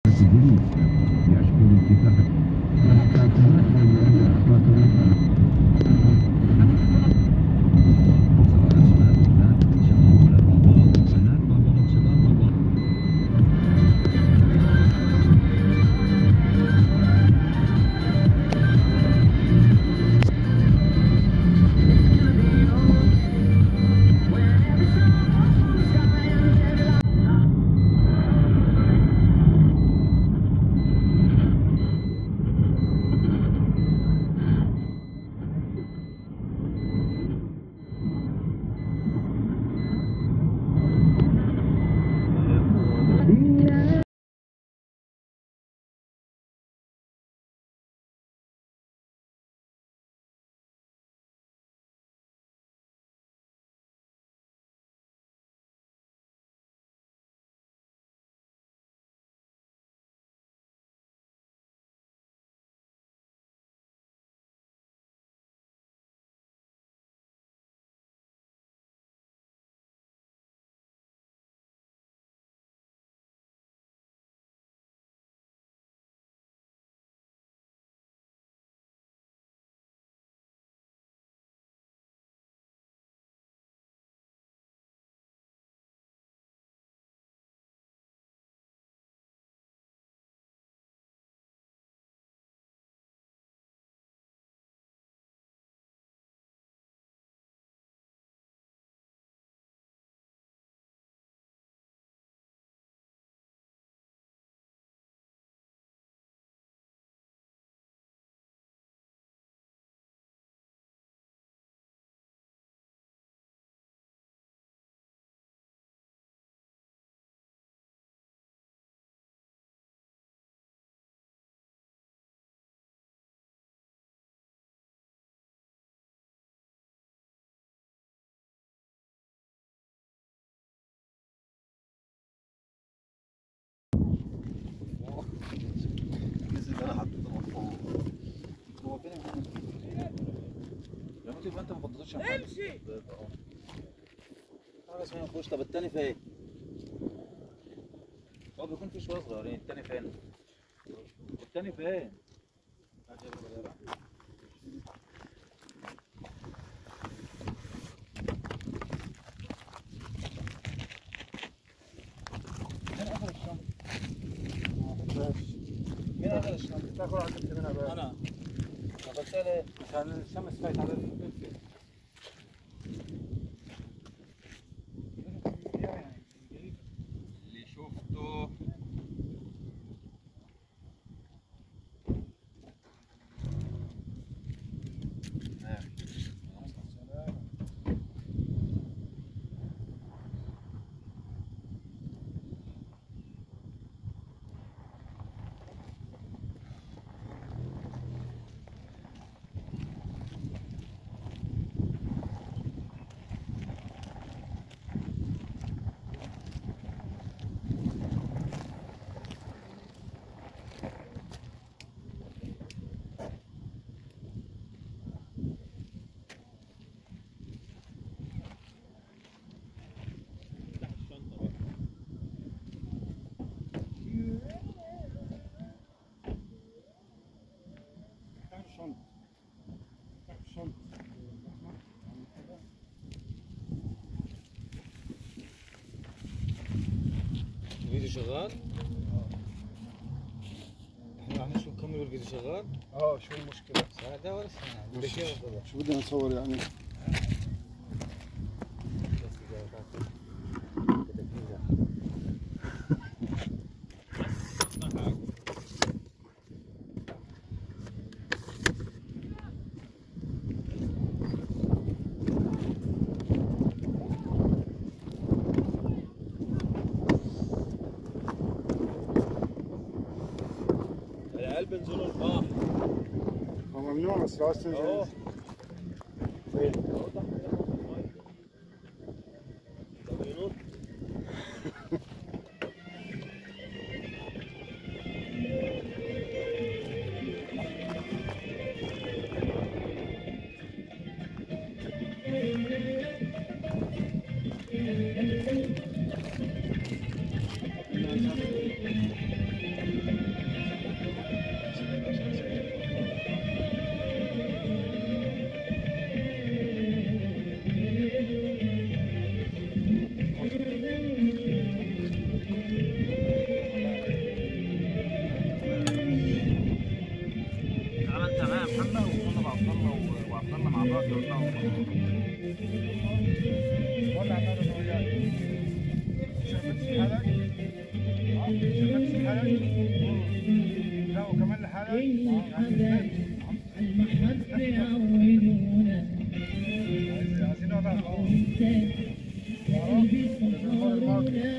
الجديد يشمل كتابة الناس اللي انا حطيتهم فوق هو فين يا ممكن يبقى انت ما فضلتش امشي حاجه اسمها نخش طب التاني فين؟ هو بيكون في شويه صغيرين التاني فين؟ التاني فين؟ مين اخر الشنطه؟ مين اخر الشنطه؟ تاخذ عندك منها بقى انا قفلتها ليه؟ عشان الشمس فايت على الفلفل اللي شفته تحت الشنط تحت الشنط الفيديو شغال؟ احنا راح نشوف نكمل والفيديو شغال؟ اه شو المشكلة؟ ساعة ولا ساعة؟ مش- دقيقة بالضبط. شو بدنا نصور يعني؟ بس دقيقة. بدك تمزح. العيال بينزلوا البحر هو ممنوع بس لو تنزل أهو. فين؟ طب ينط ولع نار انا وياك شربت حالك؟ شربت حالك؟ لا وكمان لحالك؟ المحبة عودونا عايزين وضع قلبي سهرونا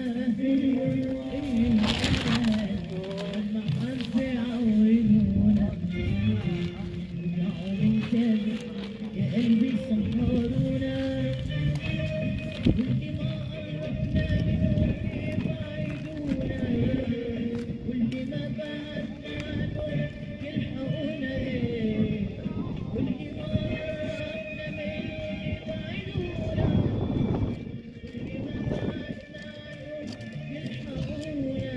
المحبة عودونا يا قلبي سهرونا كل ما قربنا منهم يبعدونا كل ما بعدنا عنهم يلحقونا كل ما قربنا منهم يبعدونا كل ما بعدنا عنهم يلحقونا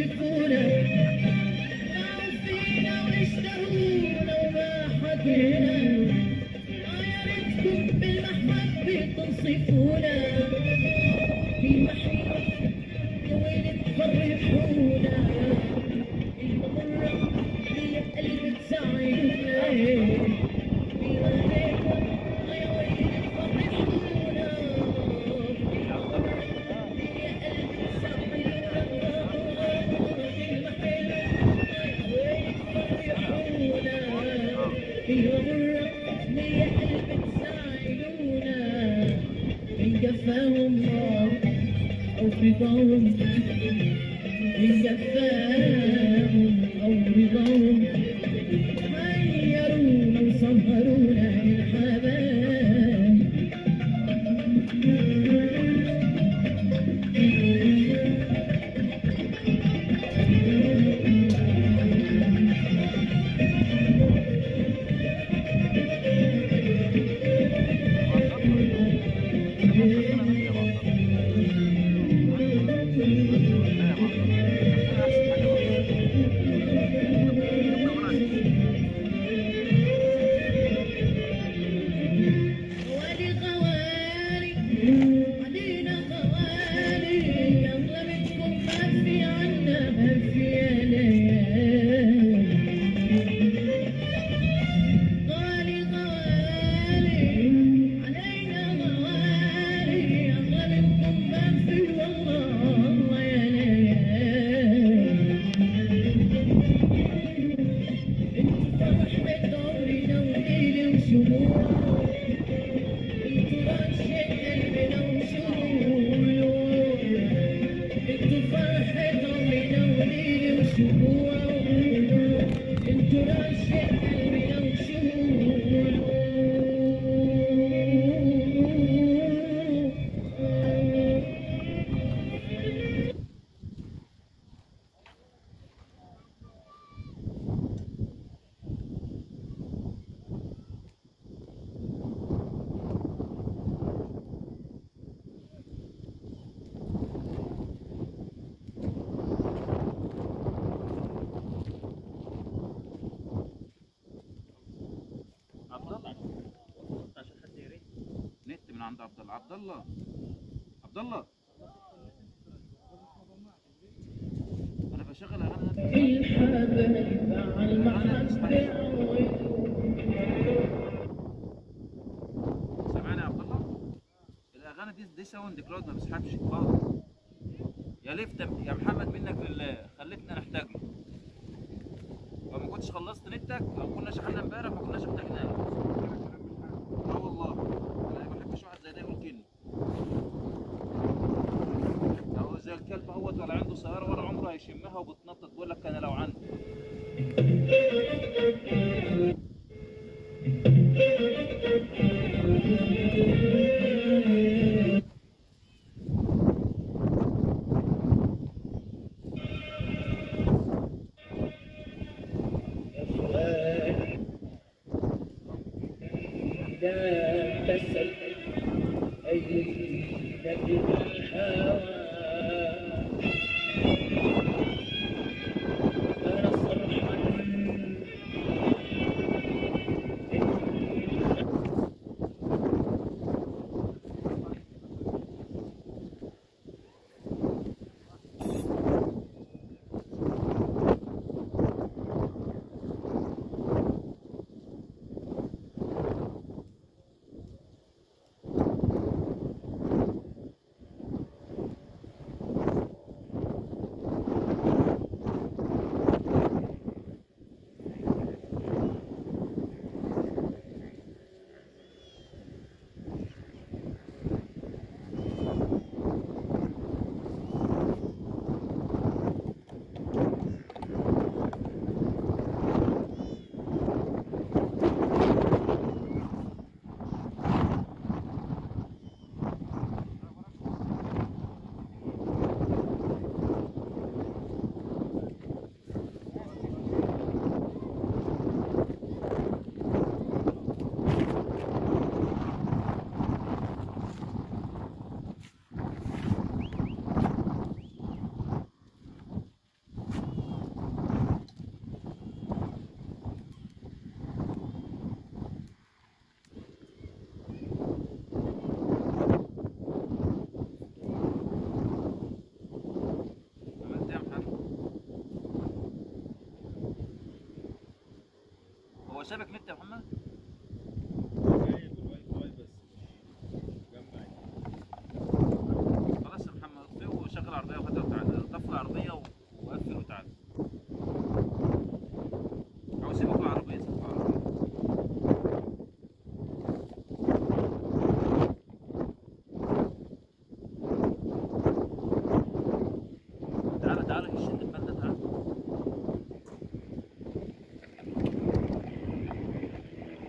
يوصفونا باعوا فينا واشتهونا وما حكينا ما يا ريتكم بالمحبة تنصفونا في محيط يا ويل تفرحونا المرة هي قلب تساعدونا في غيركم يا ويل تفرحونا جفاهم أو رضاهم إن جفاهم أو رضاهم حيرونا وسهرونا الحبايب غوالي غوالي علينا غوالي يلا منكم ما في عنا ما في ليالي غوالي غوالي علينا غوالي يلا منكم ما في والله والله يا ليالي انت فرحة عمرنا وليلي وشموع عبد الله عشان حد يريد نت من عند عبد الله عبد الله عبد الله انا بشغل اغاني الحبايب على المحبة سامعني يا عبد الله الاغاني دي دي ساوند كلاود ما بيسحبش خالص يا لفت يا محمد منك لله خليتنا نحتاج له لو ما كنتش خلصت نتك او كنا شحنا امبارح ما كناش احتاجناه اه والله انا ما بحبش واحد زي ده يقول كلمه هو زي الكلب اهوت ولا عنده سياره ولا عمره هيشمها وبتنطط تقول لك انا لو عندي لا تسل أيدك بالهوى أنا صرحا حسابك نت يا محمد جايب الواي فاي بس مش مجمع خلاص يا محمد اطفي وشغل العربيه وهاتها وتعالى طفي العربيه و- وقفل وتعالى او سيبك في العربيه سيبك في العربيه تعالى تعالى شد البلده تعالى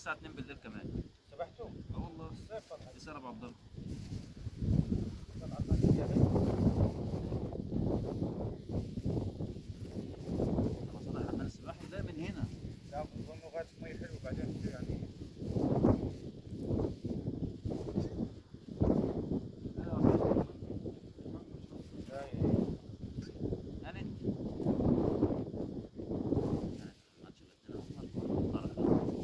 الساعه 2 بالليل كمان سبحتوا اه والله الصيف طلع لسه انا ابو عبد الله طلع طلع انا صراحه حمام السباحه ده من هنا لا اظن غاز مي حلو بعدين يعني يعني انت ما تشيل الدنيا طرح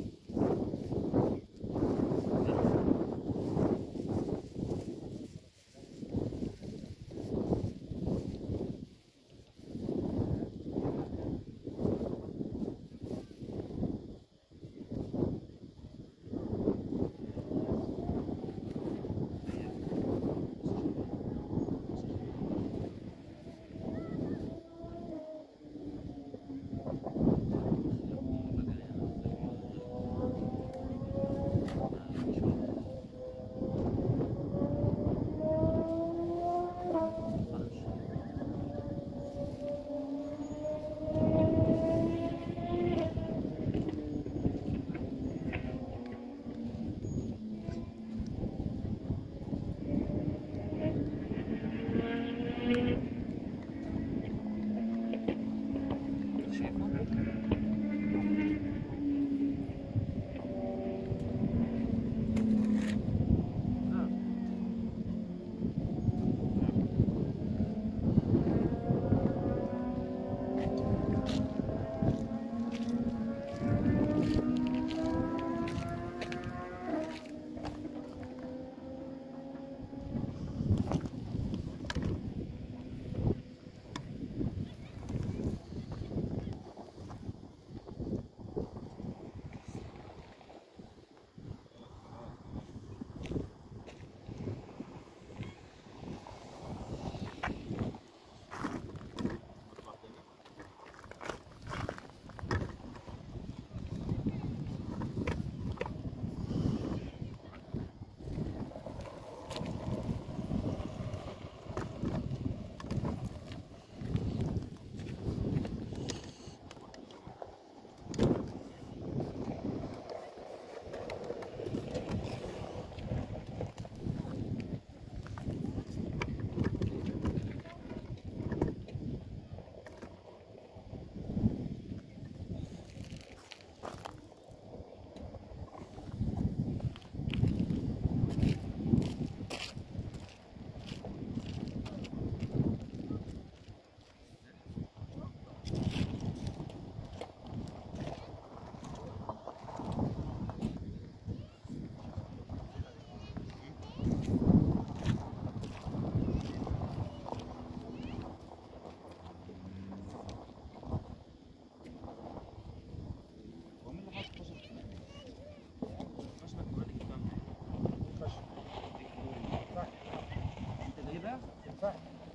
انت جايبها؟ ينفع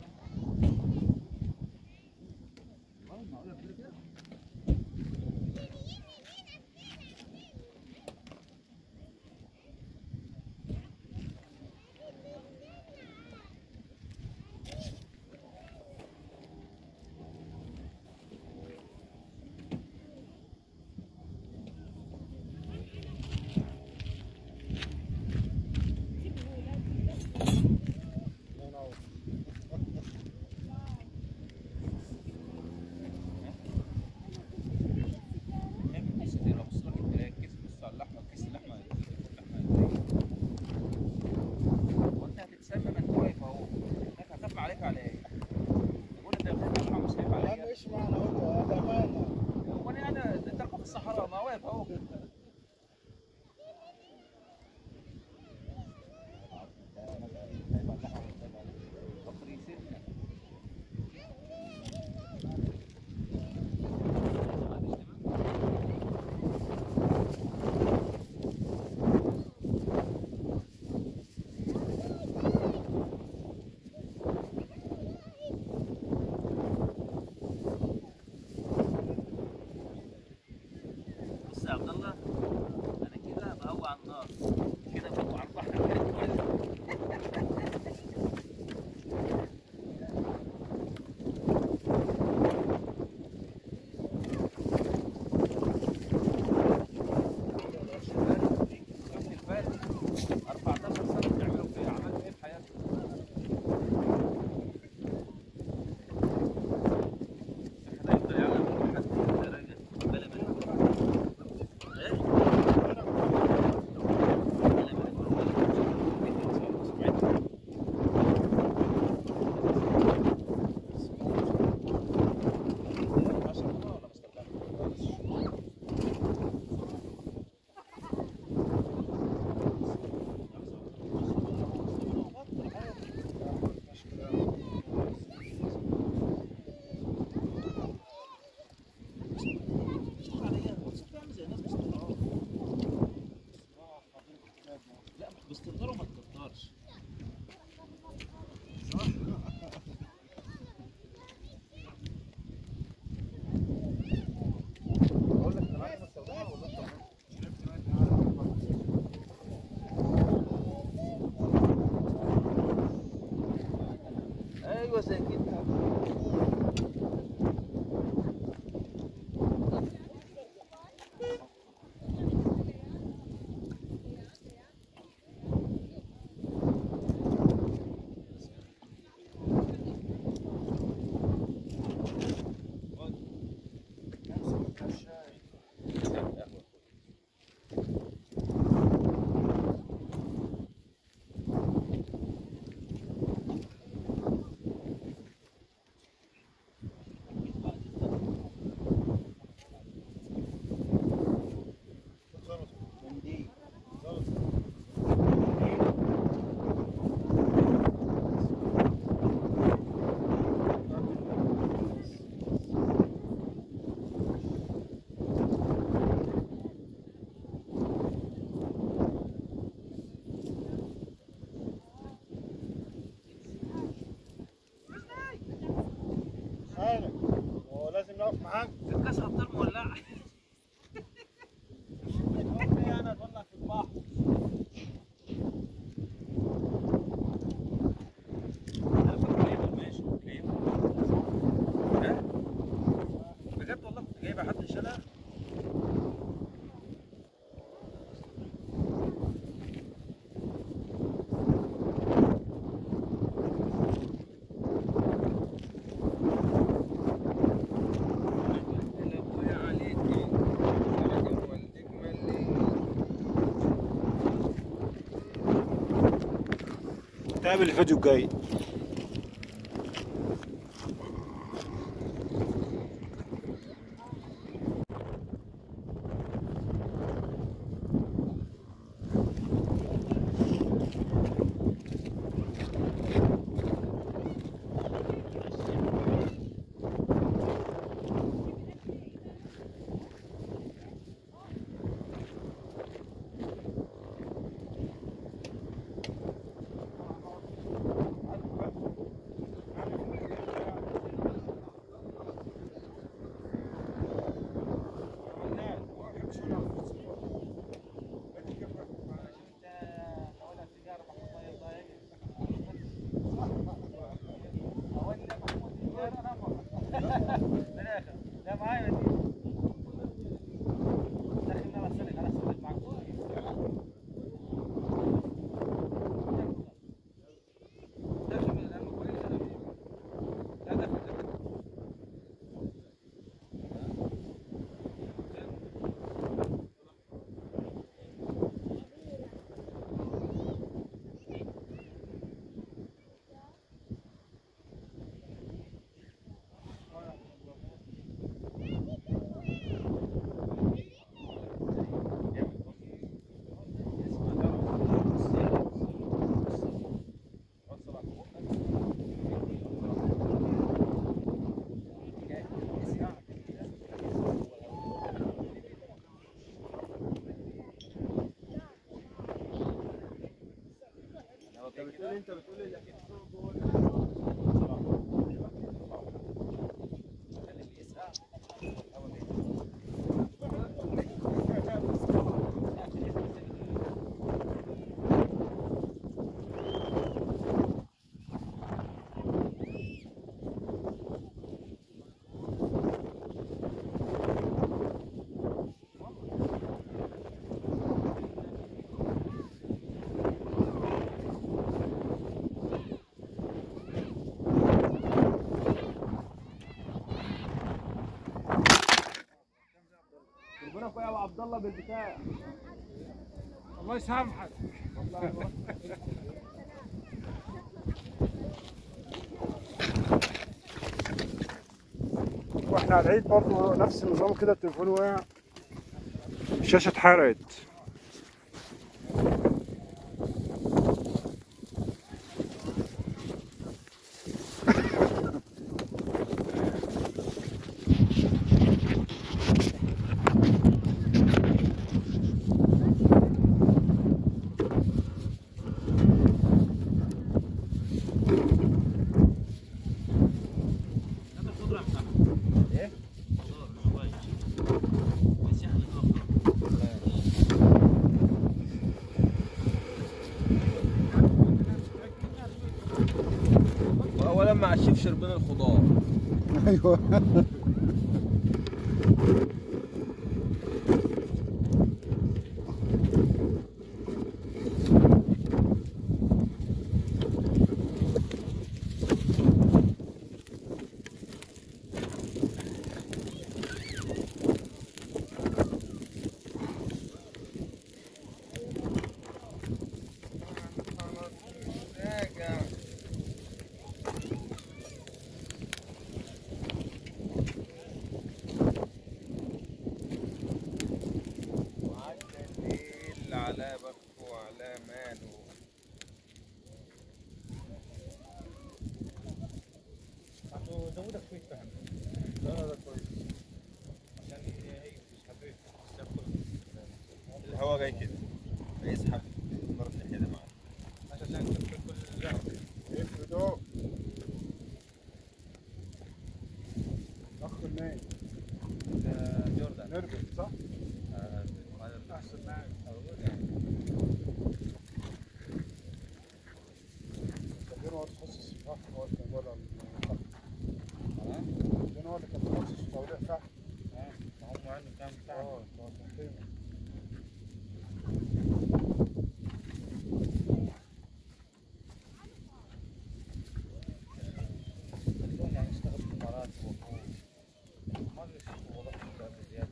اه معقوله كده كده؟ كيس كتير ابص لك تلاقي كيس بص على اللحمه كيس اللحمه اللحمه وانت هتتسمى ما انت واقف اهو هناك هخاف عليك على ايه؟ يقول انت خايف على مش خايف انا عليا ايش معنى هو هذا مالنا هو انا انا تركب في الصحراء ما واقف اهو فكر يسيبنا بص يا عبد الله انا كده بهوى على النار كده بهوى على البحر كده زي كده خيرك ولازم نقف معاك الكاس حطها مولعه امي انا اتولع في البحر لا فكرة كيبل ماشي كيبل ها بجد والله كنت جايبها حد شالها نتقابل الفيديو الجاي لا معايا داخل انا اسالك على اسالك معاك داخل من الامر كويس انا لا داخل داخل انت بتقول لي اكيد ربنا يا ابو عبد الله بالبتاع الله يسامحك واحنا على العيد برضه نفس النظام كده التليفون وقع الشاشه اتحرقت هذا الخضره يا محمد ايه؟ خضار، والله. بس يعني الأخضر. تحشر بين الخضار ايوه الليل على بخه وعلى ماله زودك شوية فهم لا لا كويس عشان هي مش حبيت الهواء جاي كده هيسحب مرة كده معاه عشان تدخل كل الجو افرضوا اخ النايم جوردان نرجس صح؟ احسن معك كان هو تخصص في فحم هو اللي كان بره الفحم كان هو اللي كان تخصص في توليع فحم هم عندهم كام اه هو كان قيمة. بدون يعني اشتغل في الامارات وهو ما ادري شو وضعه بزياده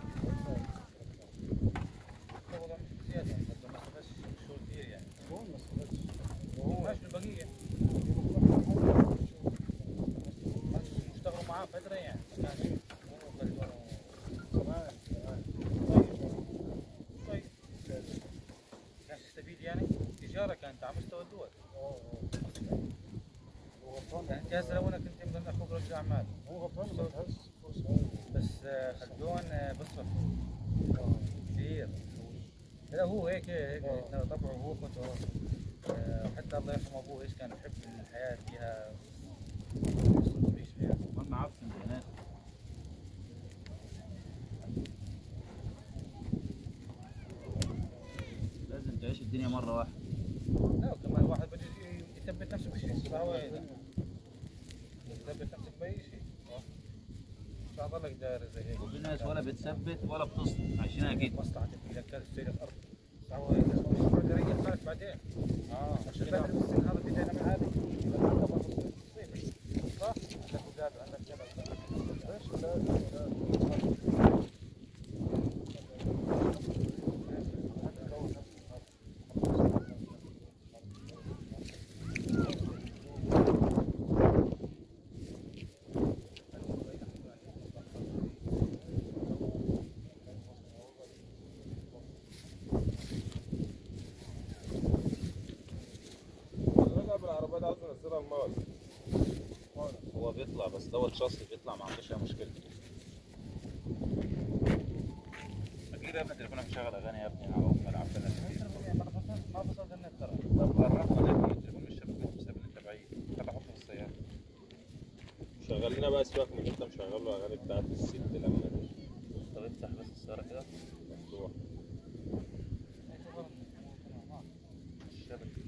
هو وضعه مش بزياده يعني بس ما استفادش شغل كثير يعني هو ما استفادش وهو ماشي البقيه بس اشتغلوا معاه فتره يعني ما كانش هو خلوه زمان زمان طيب كانش يستفيد يعني تجاره كانت على مستوى الدول اه اه هو غلطان يعني انت هسه لو انك انت من اخوك رجل اعمال هو غلطان ما ادهاش فرصة أوي. بس آه، خلدون آه، بصرف اه كثير لا هو هيك هيك آه. طبعه هو كنت آه، حتى الله يرحم ابوه ايش كان يحب الحياه فيها يعيش فيها ما معفن بيانات لازم تعيش الدنيا مرة واحدة لا وكمان الواحد بده يثبت نفسه بشيء صعب يثبت نفسك باي شيء مش هضلك داير زي هيك وفي ناس ولا بتثبت ولا بتصل عايشينها كده مصلحتك اذا كانت تشتري الارض صعب مش ريح بالك بعدين اه عشان بدري بالسن هذا بدينا من هذه عندك تصيب صح؟ عندك اولاد عندك جبل ليش لا لا لا بالعربيات عاوز انزلها المال هو بيطلع بس دوت شخصي بيطلع ما عندوش اي مشكلة اكيد يا ابني تليفونك مشغل اغاني يا ابني على ام العب ما بصل النت ترى طب قربوا انا التليفون مش شبكة بسبب ان انت بعيد خلي احطه في السيارة شغل لنا بقى سيبك من اللي انت مشغل له اغاني بتاعت الست لما دي طب افتح بس السيارة كده مفتوح الشبكة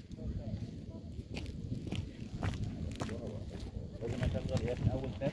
لازم اشغل يا ابني اول تاب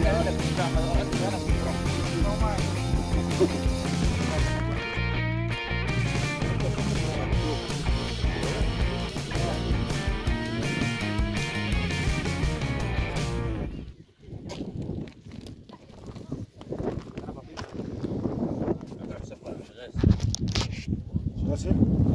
قال لك استعمل ركز انا في الرمل. مش غاز ماشي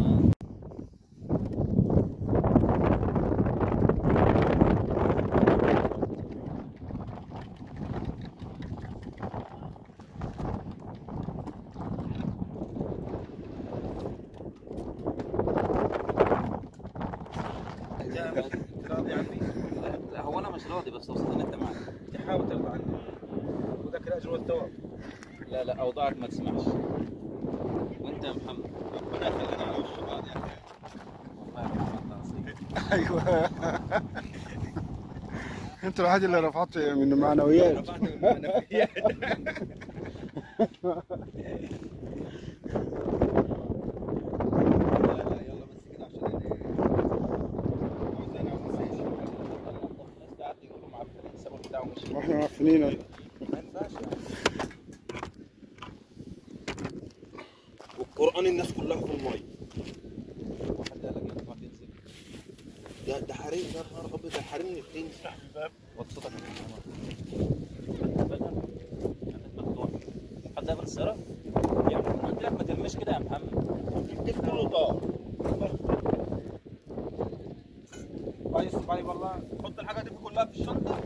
راضي عني لا هو انا مش راضي بس وصلت ان انت معايا تحاول ترضى عني وذاك الاجر والثواب لا لا اوضاعك ما تسمعش وانت يا محمد ربنا يخلينا على وش بعض يعني والله يا محمد عظيم. ايوه انت الوحيد اللي رفعت من المعنويات رفعت من المعنويات لا لا يلا بس كده عشان عاوزين عاوزين الناس تعدي يقولوا معفنين السبب بتاعهم مش واحنا معفنين ما ينفعش يعني والقران الناس كلها في الميه واحد قال لك ينفع تنزل ده ده حريم يا نهار ابيض ده حريم الاثنين افتح الباب وصلتك يا محمد مفتوح حد قابل السيارة؟ يا محمد قلت لك ما ترميش كده يا محمد الكيف كله طار كويس بالي والله حط الحاجه دي كلها في الشنطه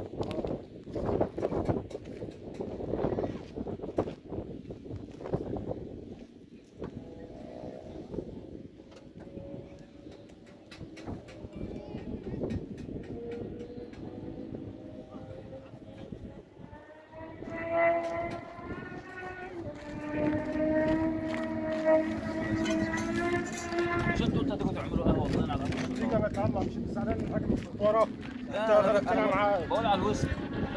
مش انتوا قلت هتيجوا تعملوا قهوة والله على تيجي يا بنت الله مش انت زعلان من حاجه مش ورا لا انت انا غلبتنا أنا معاك بقول على الوسط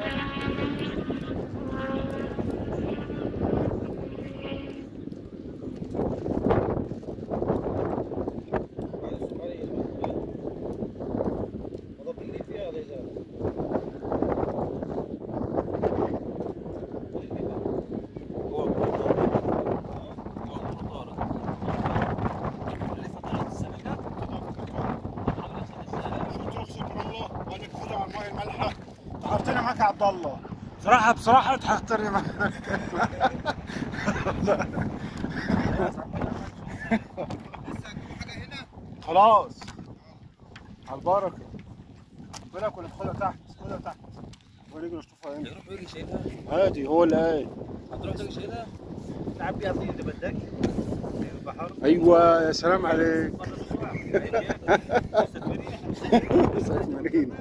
هو المطار اللي فتحت السمكة عامل السمكة سبحان الله وانا كفوت على الماء المالحه تحطني معاك يا عبد الله صراحه بصراحه تحطني معاك خلاص على البركه بالك ولا خدها تحت خدها تحت ونيجي نشوفها هنا يروح ويجي شايلها عادي هو اللي قايل هتروح تيجي شايلها تعب بيها طين بدك في البحر ايوه يا سلام عليك مرة بسرعة سلام عليك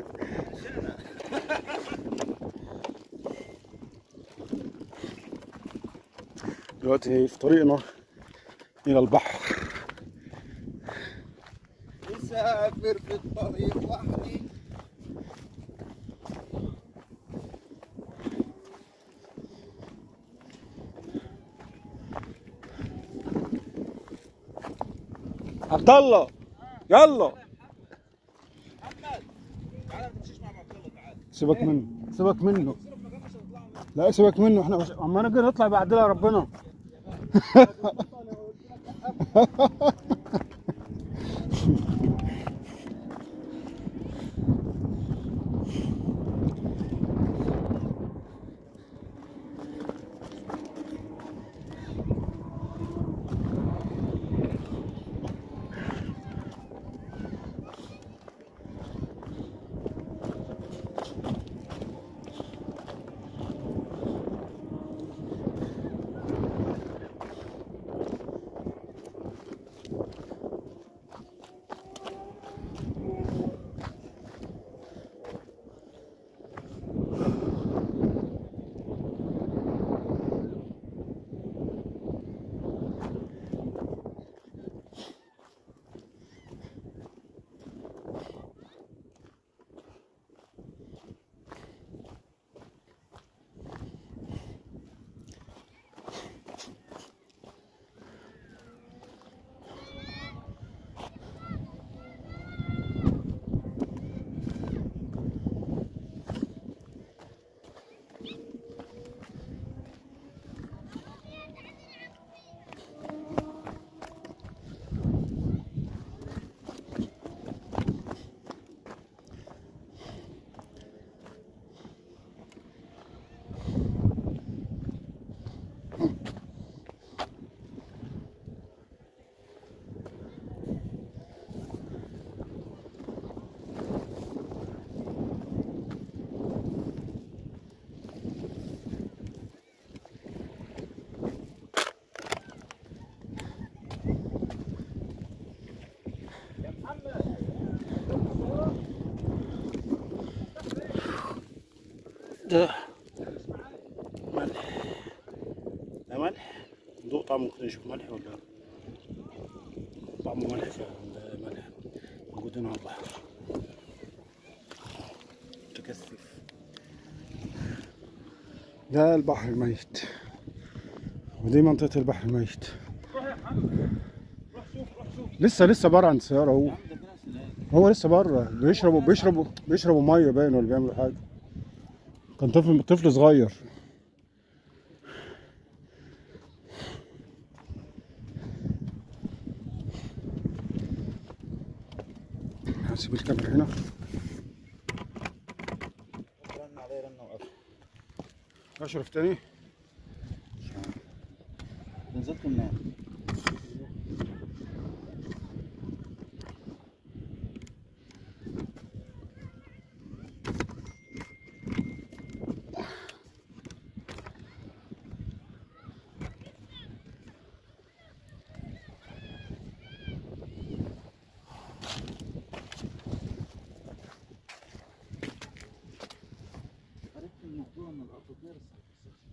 دلوقتي في طريقنا إلى البحر مسافر في الطريق وحدي عبد الله يلا سيبك منه سيبك منه لا سيبك منه احنا مش اما نجي نطلع بعدنا ربنا ده ملح ده ملح ندوق طعمه كده نشوف ملح ولا طعمه ملح فعلا ده ملح موجود هنا على البحر متكثف ده البحر الميت ودي منطقة البحر الميت لسه لسه بره عند السيارة هو هو لسه بره بيشربوا بيشربوا بيشربوا ميه باين ولا بيعملوا حاجه كان طفل طفل صغير هسيب الكاميرا هنا رن عليه رن وقف اشرف تاني نزلت منين؟ عرفت الموضوع من الارض بيرسل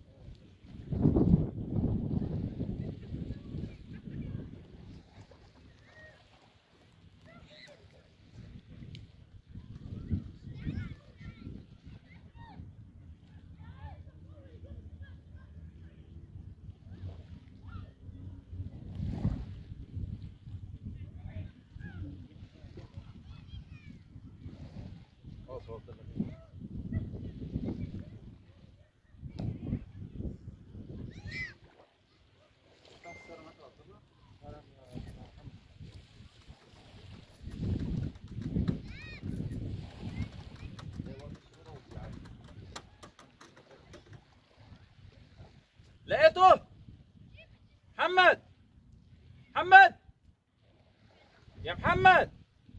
لقيته محمد محمد يا محمد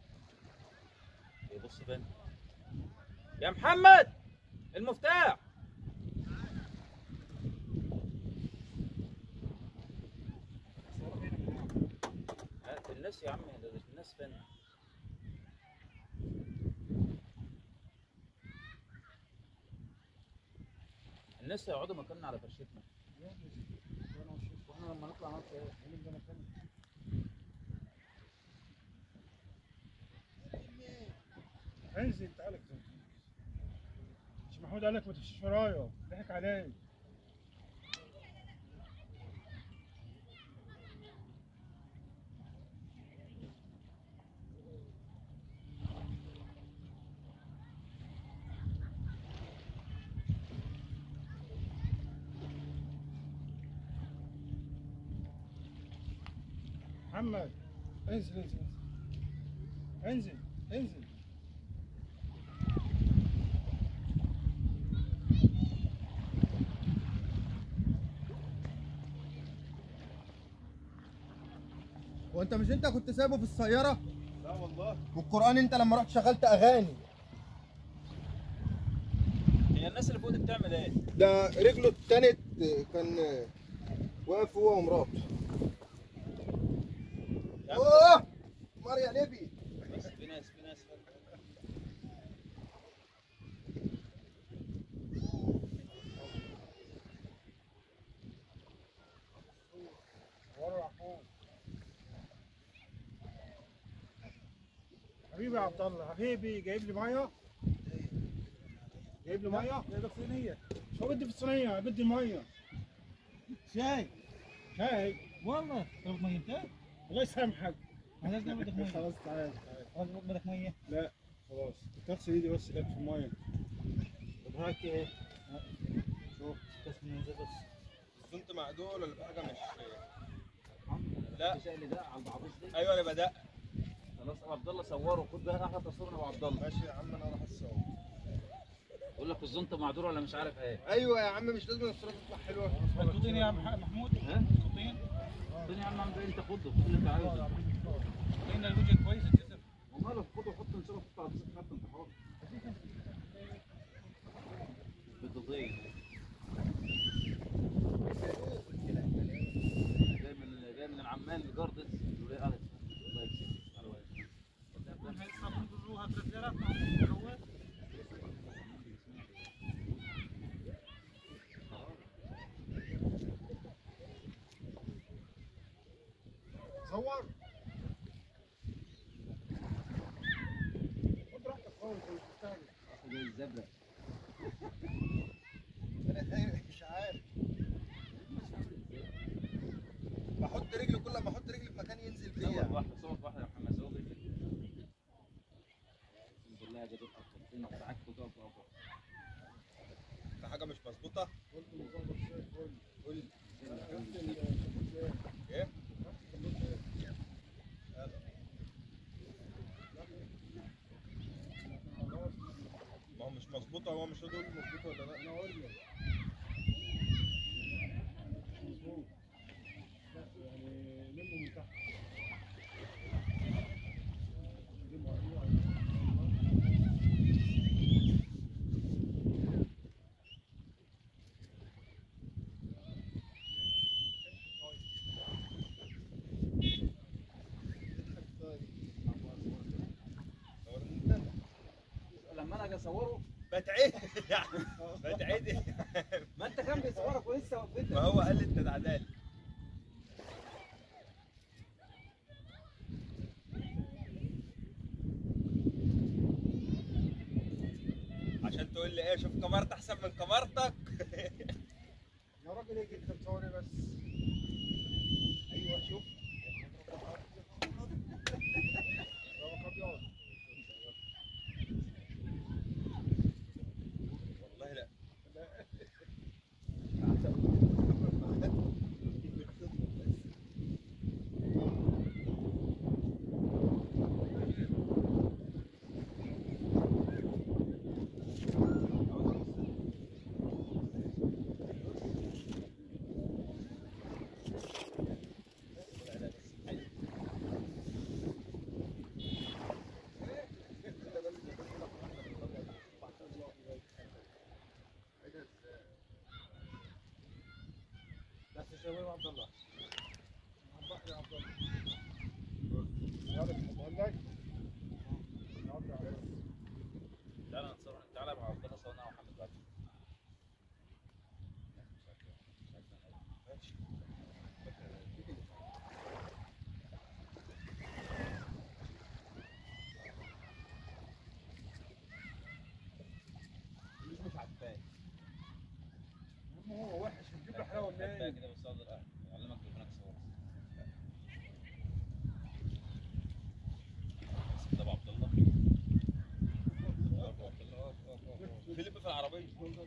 بص فين يا محمد المفتاح هات الناس يا عم ده الناس فين الناس هيقعدوا مكاننا على فرشتنا واحنا لما نطلع نطلع ايه؟ نبقى مكان انزل تعالى كده مش محمود قال لك ما تمشيش ورايا ضحك عليك محمد انزل انزل انزل انزل هو انت مش انت كنت سايبه في السياره لا والله والقران انت لما رحت شغلت اغاني هي الناس اللي فوق دي بتعمل ايه؟ ده رجله اتنت كان واقف هو ومراته اوه ماريا ليبي بس في ناس في ناس حبيبي يا عبد الله حبيبي جايب لي ميه جايب لي ميه جايب لك صينيه شو بدي في الصينيه بدي ميه شاي شاي والله طلب ميه انت؟ الله يسامحك هذا بدك ميه خلاص تعال هذا بدك ميه لا خلاص تغسل ايدي بس كانت في الميه طب هاك ايه؟ شوف بس من زي بس كنت مع دول ولا حاجه مش لا اللي ده على العبوس دي ايوه انا بدات خلاص ابو عبد الله صوره خد بقى احلى تصوير ابو عبد الله ماشي يا عم انا راح اتصور يقول لك الزنطه معدوره ولا مش عارف ايه ايوه يا عم مش لازم الصوره تطلع حلوه خطوطين يا مح- محمود ها؟ خطوطين الدنيا يا عم عامل ايه انت خد خد اللي انت عايزه خطوطين الوجه كويس الجسر وماله خد وحط ان شاء الله تطلع بس حتى انت حر بالضبيط جاي من جاي من العمال الجاردس يقول ايه قالت الله يكسبك على وجهك. صور خد راحتك خالص مش مستعجل زي الزبرة انا مش عارف بحط رجلي كل ما احط رجلي في مكان ينزل صور فيها واحدة صور واحدة يا محمد صور رجلك الحمد لله يا جدع حطينا ساعات كنت اقف اقف في حاجه مش مظبوطه قول لي ايه ما هو مش مظبوطه هو مش راضي يقول لي مظبوطه ولا لا انا اقول لك لما انا اجي اصوره بتعيد بتعيد ما انت كان بيصورك ولسه وقفتك ما هو قال لي انت تعدالي عشان تقول لي ايه شوف كاميرتي احسن من كاميرتك يا راجل ايه انت بتصوري بس ايوه شوف رابك ابيض والله لا بس شوي عبد الله يا عبد الله يلا تحطها لك نقطع عليه تعالى نتصور تعالى مع عبد الله صورنا مع محمد بعد مش عجباني هو وحش هتجيب له حلاوه بقى منين كده بس اقدر اعلمك تليفونك صور بس ده أبو عبد الله أبو عبد الله فيلم في العربيه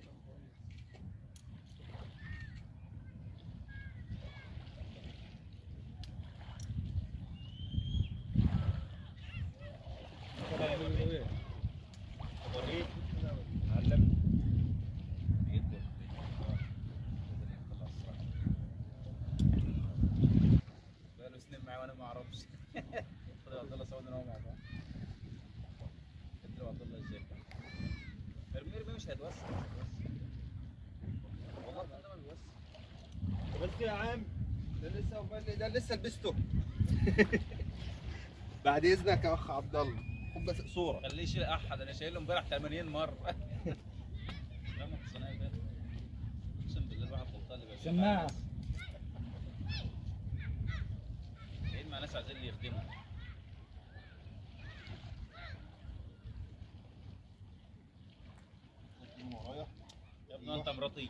وريك علمني بيده بقاله سنين معايا وانا ما اعرفش خد يا عبد الله صورنا انا مع بعض ادي له عبد الله ازاي ارمي ارمي مش هيتوسع مش هيتوسع والله ده ما بيوسع بس يا عم ده لسه ده لسه لبسته بعد اذنك يا اخ عبد الله خد بس صوره خليه يشيل احد انا شايله امبارح 80 مره لا ما تصنعي بقى اقسم بالله الواحد غلطان اللي بيشيل مع سماعة. ناس. جايين مع ناس عايزين اللي يخدموا يا ابني انت مراتي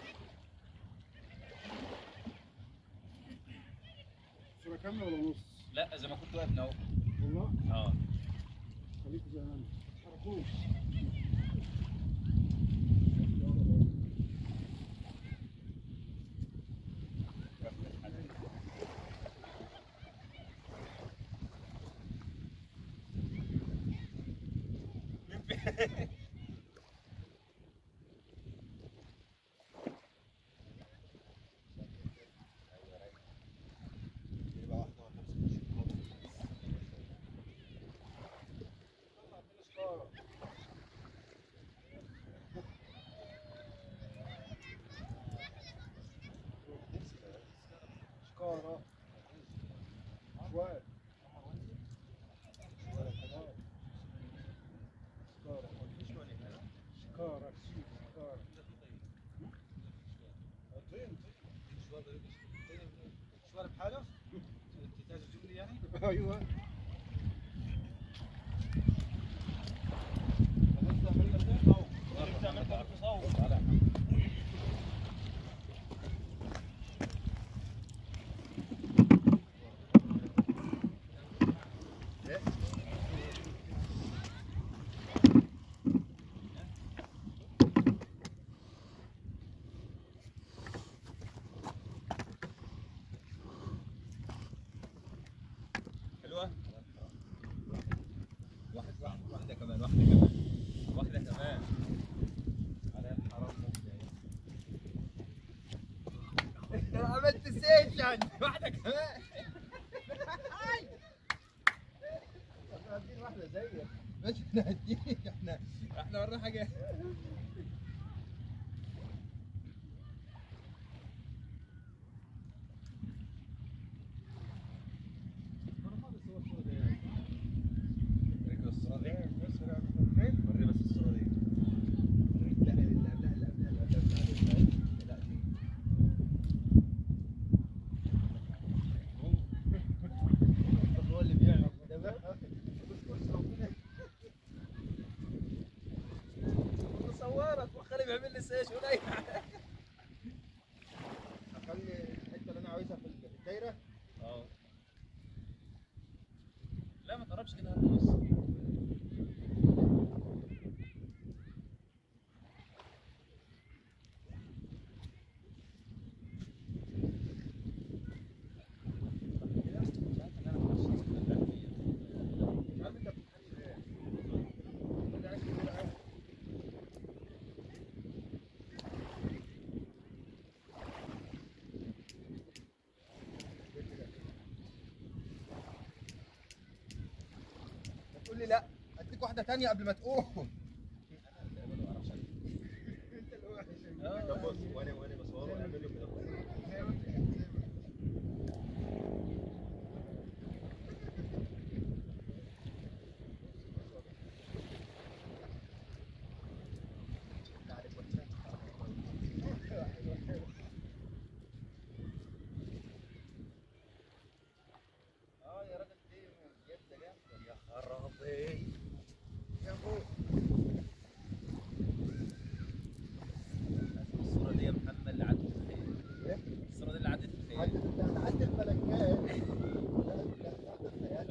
صورة كاملة ولا نص؟ لا زي ما كنت واقف اهو والله اه خليكوا زي ما انتم ما تتحركوش يبقى واحده ولا خمسة. شكارة شوال شكارة شكارة شوال بحاله ايوه حلوه واحد واحد واحده كمان واحده كمان واحده كمان على الحرام عملت سيشن واحده كمان احنا عايزين واحده زيك ماشي احنا هديك احنا احنا ورانا حاجه لا لا لا لا لا لا لا لا لا دي هو اللي بيعمل ده بقى صورك وخلي بيعمل لي سيش ولا اي اخلي الحته اللي انا عاوزها في الدايره اه لا ما تقربش كده هتبص تقول لي لا اديك واحده تانية قبل ما تقوم انت اللي وحش طب بص وانا وانا بصوره اعمل له كده اه يا راجل دي جبده جامده يا خرابي يا ابوي الصورة دي يا محمد اللي عدت الخير الصورة دي اللي عدت الخير عدت عدت الملكات لا لا عدت الخيال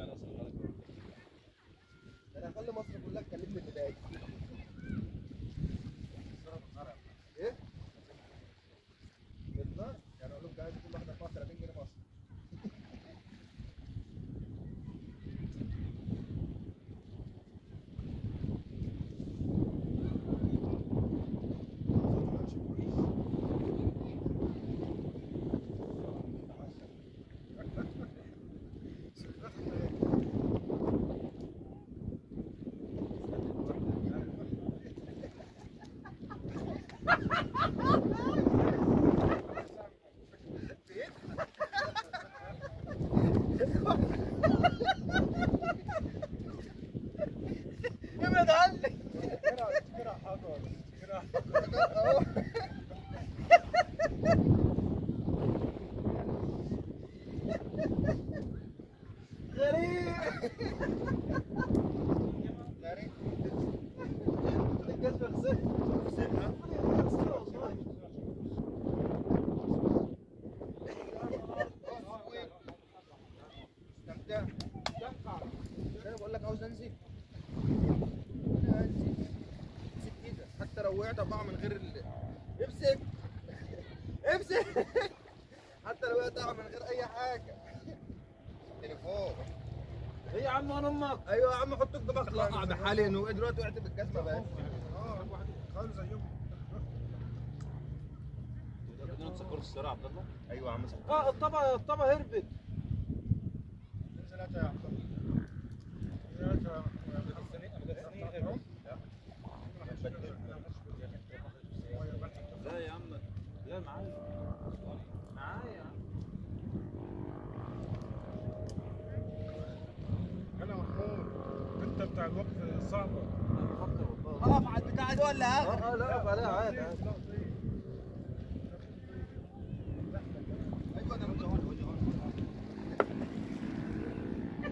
ده انا هخلي مصر كلها تكلمني في ده ايه؟ بالنار يعني اقول لهم جايز كل واحده في مصر 30 جنيه مصر ابعد عني أهو. غريب غريب الجزمة غسلت استمتع انا بقول لك عاوز انزل انا انزل امسك ايدك حتى لو وقعت اقع من غير ال... امسك امسك حتى لو وقعت اقع من غير اي حاجه تليفون ايه يا عم انا امك ايوه يا عم حط الدماغ اقع بحالي انه دلوقتي وقعت بالجزمه بس بدنا نسكر السيارة يا عبد الله ايوه يا عم اه الطبقه الطبقه هربت لا يا عم لا معايا معايا يا عم انا محمود انت بتاع الوقت صعبه اقف على البتاع دي ولا اه لا اقف عليها عادي عادي ايوه ده وجه هون وجه هون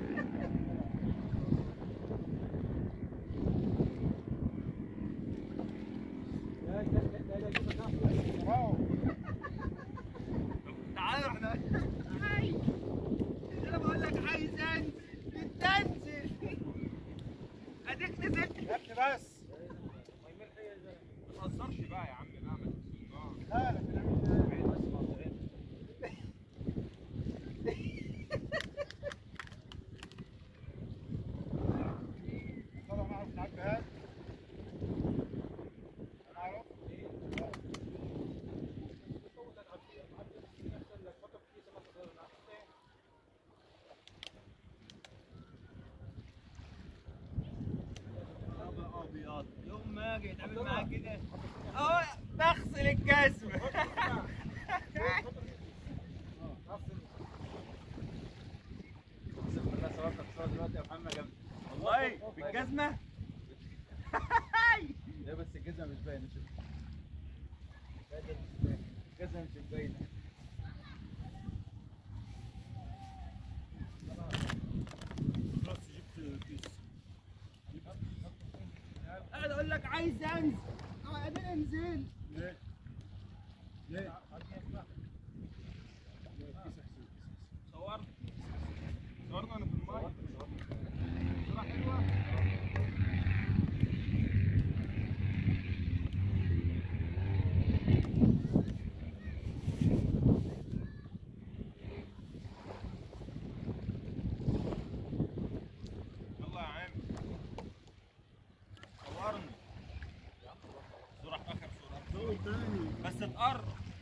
الجزمه مش باينه قاعد اقول لك عايز انزل قاعد انزل صورت صورنا انا في المايه صورة حلوه يلا يا عم صورني صورة اخر صورة بس تقرب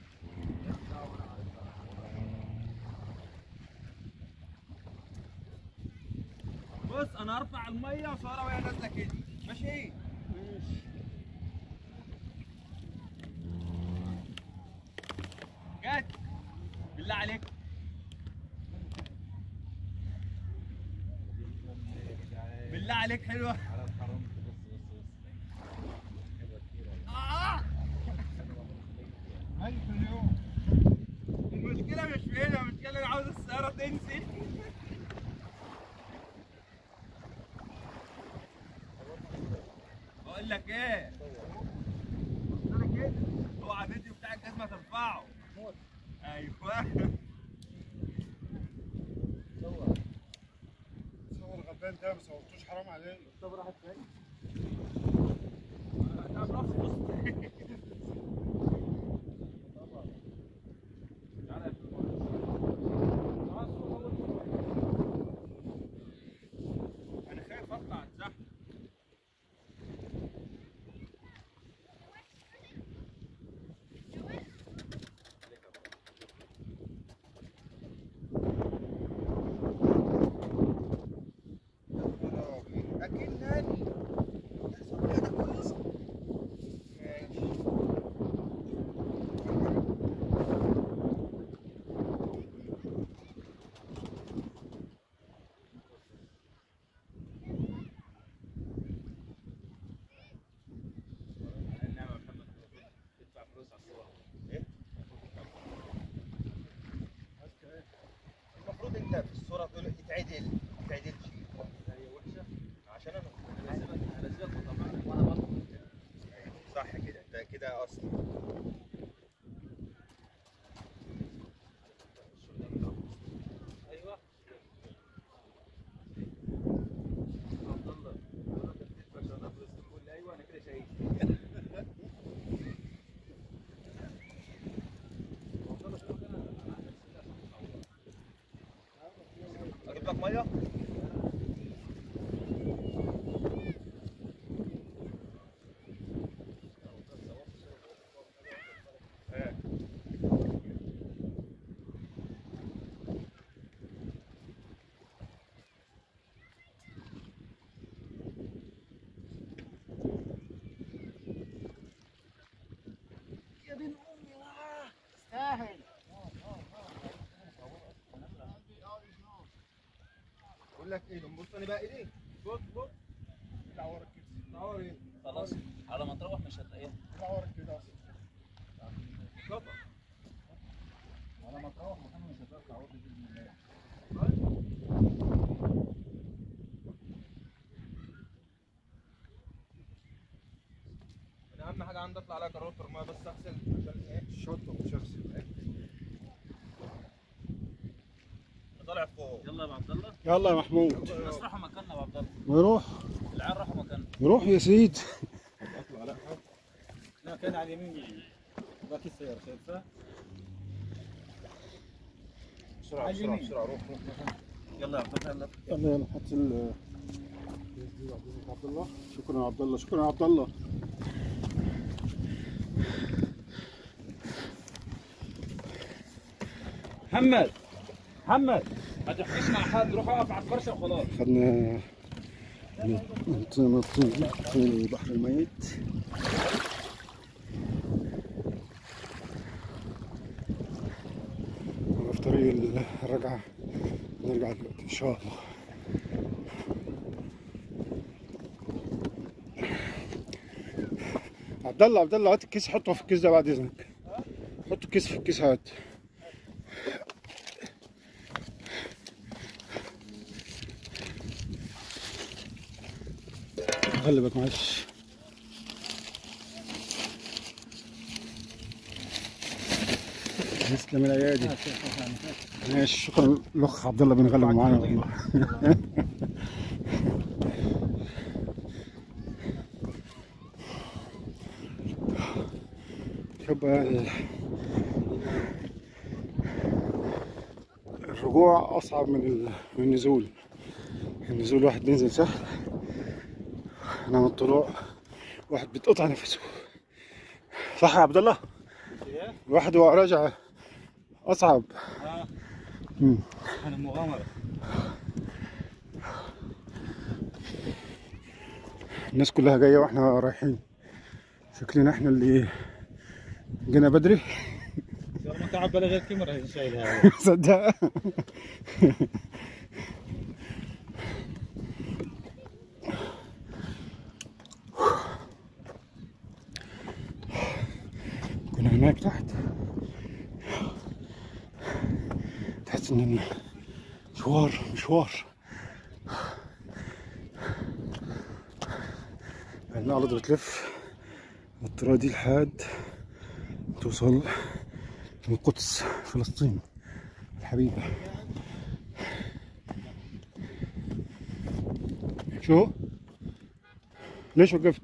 بص انا ارفع الميه وصورها وهي نازله كده ماشي جت بالله عليك بالله عليك حلوه آه. المشكلة مش في هنا المشكلة انا عاوز السيارة تنزل بقول لك ايه انا كده اوعى الفيديو بتاع الجزمة ترفعه ايوه صور غلبان ده ما صورتوش حرام عليك طب راحت فين؟ انا برافو بص انا خايف اطلع اتزحلق اكيد ناني صفية كويسة ماشي انما محمد تدفع فلوس على الصور المفروض انت في الصورة تقول يتعدل يتعدل شيء هي وحشه عشان انا هنزلك هنزلك طبعا وانا برضه صح كده ده كده اصلا ايوه عبد الله انا بتدفع عشان افلس تقول لي ايوه انا كده شايف اجيب لك ميه يا بن امي لا تستاهل بقول لك ايه بص انا بقى ايدي بص بص اطلع ورا كده اطلع ورا ايه خلاص على ما تروح مش هتلاقيها اطلع ورا كده اصلا قطع على ما تروح محمد مش هتطلع عوض باذن الله انا اهم حاجه عندي اطلع عليها كروتر ميه بس اغسل عشان ايه شطه مش هغسل طالع فوق يلا يا ابو عبد الله يلا يا محمود بس راحوا مكاننا يا ابو عبد الله نروح العيال راحوا مكاننا نروح يا سيد لا كان على اليمين باقي السيارة شايفها؟ بسرعه بسرعه بسرعه روح روح يلا يا عبد الله يلا يلا يلا حط ال عبد الله شكرا يا عبد الله شكرا يا عبد الله محمد محمد ما تحكيش مع حد روح اقف على الفرشه وخلاص خدنا نط نط في البحر الميت وفي طريق الرجعة نرجع دلوقتي إن شاء الله عبد الله عبد الله هات الكيس حطه في الكيس ده بعد إذنك حط الكيس في الكيس هات غلبك معلش تسلم الايادي ماشي شكرا الاخ عبد الله بن غلب معانا والله شوف ال- الرجوع اصعب من ال- من النزول النزول واحد بينزل سهل انما الطلوع واحد بيتقطع نفسه صح يا عبد الله الواحد وهو راجع اصعب مم. انا مغامره الناس كلها جايه واحنا رايحين شكلنا احنا اللي جينا بدري ما تعب بلا غير كاميرا هي شايلها صدق كنا هناك تحت تحس ان مشوار مشوار الأرض بتلف الطريقة دي لحد توصل القدس فلسطين الحبيبة شو؟ ليش وقفت؟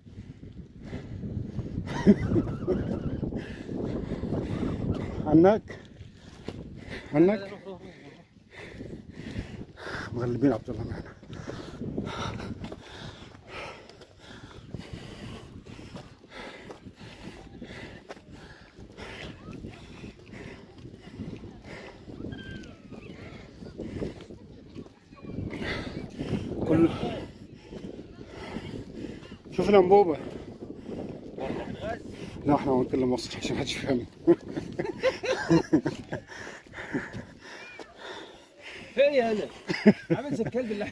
عنك؟ عنك؟ مغلبين عبد الله معنا كل شوف الانبوبه لا احنا بنتكلم مصري عشان محدش يفهم هي انا عامل زي الكلب اللي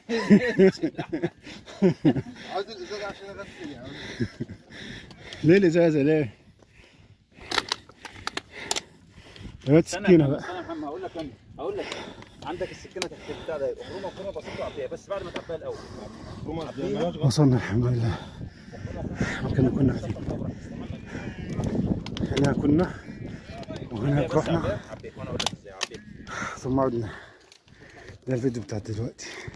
عاوز الازازه عشان اغسل يا عم ليه الازازه ليه؟ هات سكينه بقى استنى يا محمد هقول لك انا هقول لك عندك السكينه تحت البتاع ده خرومه خرومه بسيطه قطيع بس بعد ما تعبيها الاول وصلنا الحمد لله مكان كنا قاعدين هنا كنا وهناك رحنا عبيت وانا اقول لك ازاي عبيت ثم عدنا ده الفيديو بتاع دلوقتي